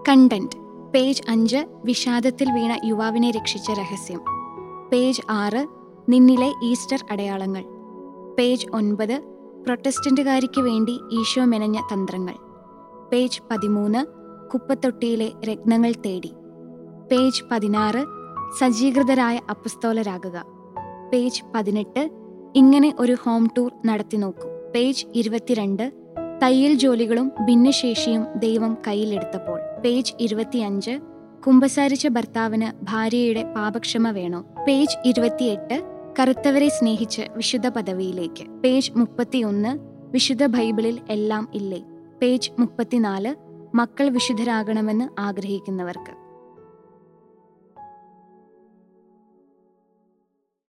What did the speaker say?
content page അഞ്ച് വിഷാദത്തിൽ വീണ യുവാവിനെ രക്ഷിച്ച രഹസ്യം പേജ് ആറ് നിന്നിലെ ഈസ്റ്റർ അടയാളങ്ങൾ പേജ് ഒൻപത് പ്രൊട്ടസ്റ്റന്റുകാരിക്ക് വേണ്ടി ഈശോ മെനഞ്ഞ തന്ത്രങ്ങൾ പേജ് പതിമൂന്ന് കുപ്പത്തൊട്ടിയിലെ രത്നങ്ങൾ തേടി പേജ് പതിനാറ് സജ്ജീകൃതരായ അപ്പസ്തോലരാകുക പേജ് പതിനെട്ട് ഇങ്ങനെ ഒരു ഹോം ടൂർ നടത്തി നോക്കൂ പേജ് ഇരുപത്തിരണ്ട് തയ്യൽ ജോലികളും ഭിന്നശേഷിയും ദൈവം കയ്യിലെടുത്തപ്പോൾ പേജ് ഇരുപത്തിയഞ്ച് കുമ്പസാരിച്ച ഭർത്താവിന് ഭാര്യയുടെ പാപക്ഷമ വേണോ പേജ് ഇരുപത്തിയെട്ട് കറുത്തവരെ സ്നേഹിച്ച് വിശുദ്ധ പദവിയിലേക്ക് പേജ് മുപ്പത്തിയൊന്ന് വിശുദ്ധ ബൈബിളിൽ എല്ലാം ഇല്ലേ പേജ് മുപ്പത്തിനാല് മക്കൾ വിശുദ്ധരാകണമെന്ന് ആഗ്രഹിക്കുന്നവർക്ക്